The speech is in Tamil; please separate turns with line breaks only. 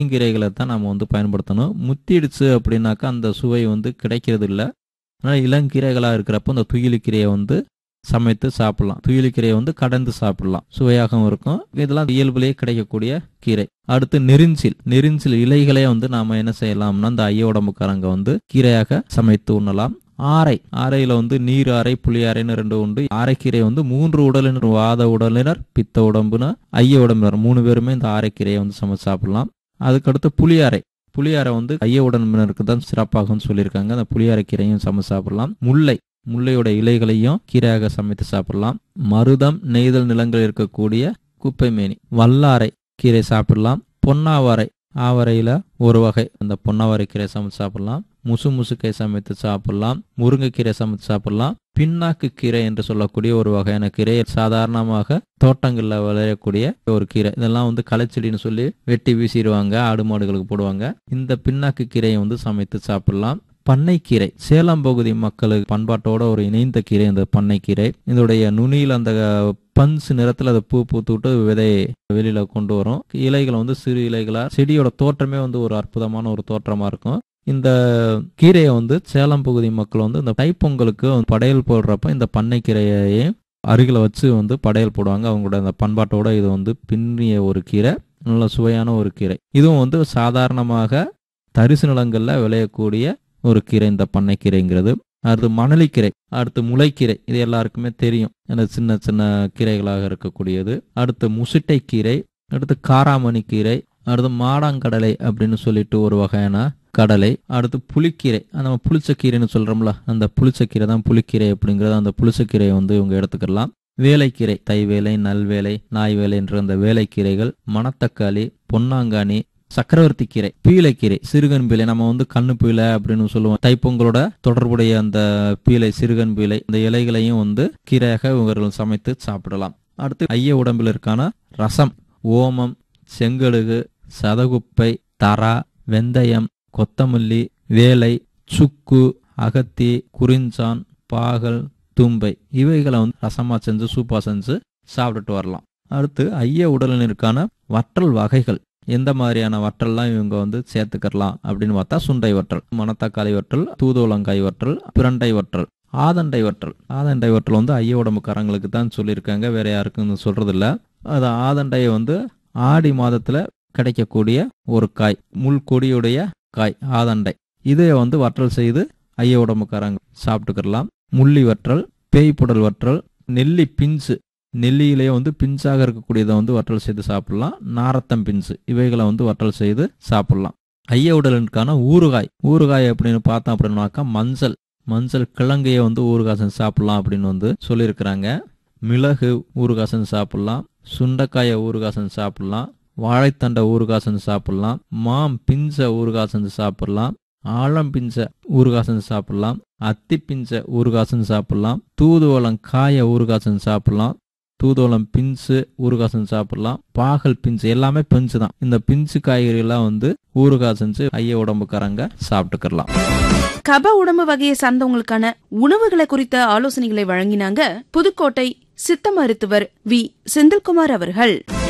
கீரைகளை தான் நம்ம வந்து பயன்படுத்தணும் முத்திடுச்சு அப்படின்னாக்கா அந்த சுவை வந்து கிடைக்கிறது இல்லை அதனால் இளங்கீரைகளாக இருக்கிறப்போ இந்த துயிலுக்கீரையை வந்து சமைத்து சாப்பிடலாம் துயிலுக்கீரையை வந்து கடந்து சாப்பிடலாம் சுவையாகவும் இருக்கும் இதெல்லாம் இயல்புலேயே கிடைக்கக்கூடிய கீரை அடுத்து நெரிஞ்சில் நெரிஞ்சில் இலைகளே வந்து நாம என்ன செய்யலாம்னா இந்த ஐய உடம்புக்காரங்க வந்து கீரையாக சமைத்து உண்ணலாம் ஆரை ஆரையில வந்து நீர் ஆரை புளி ஆரைன்னு ரெண்டு உண்டு ஆரைக்கீரை வந்து மூன்று உடலினர் வாத உடலினர் பித்த உடம்புனர் ஐய உடம்பினர் மூணு பேருமே இந்த ஆரைக்கீரையை வந்து சமைச்சு சாப்பிடலாம் அதுக்கடுத்து புளியாரை புளியாரை வந்து ஐய உடம்பினருக்கு தான் சிறப்பாகவும் சொல்லியிருக்காங்க அந்த புளியாரை கீரையும் சமைச்சு சாப்பிடலாம் முல்லை முல்லையோட இலைகளையும் கீரையாக சமைத்து சாப்பிடலாம் மருதம் நெய்தல் நிலங்கள் இருக்கக்கூடிய குப்பை மேனி வல்லாரை கீரை சாப்பிடலாம் பொன்னாவரை ஆவரையில ஒரு வகை அந்த பொன்னாவரை கீரை சமைச்சு சாப்பிடலாம் முசு முசுக்கை சமைத்து சாப்பிடலாம் முருங்கைக்கீரை சமைத்து சாப்பிடலாம் பின்னாக்கு கீரை என்று சொல்லக்கூடிய ஒரு வகையான கீரை சாதாரணமாக தோட்டங்கள்ல விளையக்கூடிய ஒரு கீரை இதெல்லாம் வந்து களைச்செடின்னு சொல்லி வெட்டி வீசிடுவாங்க ஆடு மாடுகளுக்கு போடுவாங்க இந்த பின்னாக்கு கீரையை வந்து சமைத்து சாப்பிடலாம் பண்ணைக்கீரை சேலம் பகுதி மக்களுக்கு பண்பாட்டோட ஒரு இணைந்த கீரை இந்த பண்ணைக்கீரை இதோடைய நுனியில் அந்த பஞ்சு நிறத்துல அதை பூ பூத்து விட்டு விதையை வெளியில கொண்டு வரும் இலைகள் வந்து சிறு இலைகளா செடியோட தோற்றமே வந்து ஒரு அற்புதமான ஒரு தோற்றமா இருக்கும் இந்த கீரையை வந்து சேலம் பகுதி மக்கள் வந்து இந்த தைப்பொங்கலுக்கு படையல் போடுறப்ப இந்த பண்ணைக்கீரையை அருகில் வச்சு வந்து படையல் போடுவாங்க அவங்களோட அந்த பண்பாட்டோட இது வந்து பின்னிய ஒரு கீரை நல்ல சுவையான ஒரு கீரை இதுவும் வந்து சாதாரணமாக தரிசு நிலங்களில் விளையக்கூடிய ஒரு கீரை இந்த பண்ணைக்கீரைங்கிறது அடுத்து மணலிக்கீரை அடுத்து முளைக்கீரை இது எல்லாருக்குமே தெரியும் ஏன்னா சின்ன சின்ன கீரைகளாக இருக்கக்கூடியது அடுத்து முசிட்டை கீரை அடுத்து காராமணி கீரை அடுத்து மாடாங்கடலை அப்படின்னு சொல்லிட்டு ஒரு வகையான கடலை அடுத்து புளிக்கீரை நம்ம புளிச்சக்கீரைன்னு சொல்றோம்ல அந்த புளிச்சக்கீரை தான் புளிக்கீரை அப்படிங்கிறது அந்த புளிச்சக்கீரையை வந்து இவங்க எடுத்துக்கலாம் வேலைக்கீரை தைவேலை நல்வேலை நாய்வேலை என்ற அந்த வேலைக்கீரைகள் மணத்தக்காளி பொன்னாங்கானி சக்கரவர்த்தி கீரை பீலைக்கீரை சிறுகன் பீலை நம்ம வந்து கண்ணு பீலை அப்படின்னு சொல்லுவோம் தைப்பொங்கலோட தொடர்புடைய அந்த பீலை சிறுகன் பீலை இந்த இலைகளையும் வந்து கீரையாக இவர்கள் சமைத்து சாப்பிடலாம் அடுத்து ஐய உடம்பில் இருக்கான ரசம் ஓமம் செங்கடுகு சதகுப்பை தரா வெந்தயம் கொத்தமல்லி வேலை சுக்கு அகத்தி குறிஞ்சான் பாகல் தும்பை இவைகளை வந்து ரசமா செஞ்சு சூப்பா செஞ்சு சாப்பிட்டுட்டு வரலாம் அடுத்து ஐய உடலினருக்கான வற்றல் வகைகள் எந்த மாதிரியான வற்றல்லாம் இவங்க வந்து சேர்த்துக்கலாம் அப்படின்னு பார்த்தா சுண்டை வற்றல் மணத்தக்காளி வற்றல் தூதுவளங்காய் வற்றல் பிரண்டை வற்றல் ஆதண்டை வற்றல் ஆதண்டை வற்றல் வந்து ஐய உடம்புக்காரங்களுக்கு தான் சொல்லியிருக்காங்க வேற யாருக்கும் சொல்றது இல்ல அது ஆதண்டையை வந்து ஆடி மாதத்துல கிடைக்கக்கூடிய ஒரு காய் முள் கொடியுடைய காய் ஆதண்டை இதை வந்து வற்றல் செய்து ஐய உடம்புக்காரங்க சாப்பிட்டுக்கலாம் முள்ளி வற்றல் பேய்ப்புடல் வற்றல் நெல்லி பிஞ்சு நெல்லியிலேயே வந்து பிஞ்சாக இருக்கக்கூடியதை வந்து வற்றல் செய்து சாப்பிடலாம் நாரத்தம் பிஞ்சு இவைகளை வந்து வற்றல் செய்து சாப்பிடலாம் ஐய உடலுக்கான ஊறுகாய் ஊறுகாய் அப்படின்னு பார்த்தோம் அப்படின்னாக்கா மஞ்சள் மஞ்சள் கிழங்கையை வந்து ஊறுகாய் செஞ்சு சாப்பிடலாம் அப்படின்னு வந்து சொல்லியிருக்கிறாங்க மிளகு ஊறுகாய் செஞ்சு சாப்பிடலாம் சுண்டைக்காயை ஊறுகாய் செஞ்சு சாப்பிடலாம் வாழைத்தண்டை ஊறுகாய் செஞ்சு சாப்பிடலாம் மாம் பிஞ்ச ஊறுகாய் செஞ்சு சாப்பிடலாம் ஆழம் பிஞ்ச ஊறுகாய் செஞ்சு சாப்பிடலாம் அத்தி பிஞ்ச ஊறுகாய் செஞ்சு சாப்பிடலாம் தூதுவளம் காய ஊறுகாய் செஞ்சு சாப்பிடலாம் தூதுவளம் பிஞ்சு ஊறுகாய் செஞ்சு சாப்பிடலாம் பாகல் பிஞ்சு எல்லாமே பிஞ்சு தான் இந்த பிஞ்சு காய்கறிலாம் வந்து ஊறுகாய் செஞ்சு ஐய உடம்புக்காரங்க சாப்பிட்டுக்கலாம்
கப உடம்பு வகையை சார்ந்தவங்களுக்கான உணவுகளை குறித்த ஆலோசனைகளை வழங்கினாங்க புதுக்கோட்டை சித்த மருத்துவர் வி செந்தில்குமார் அவர்கள்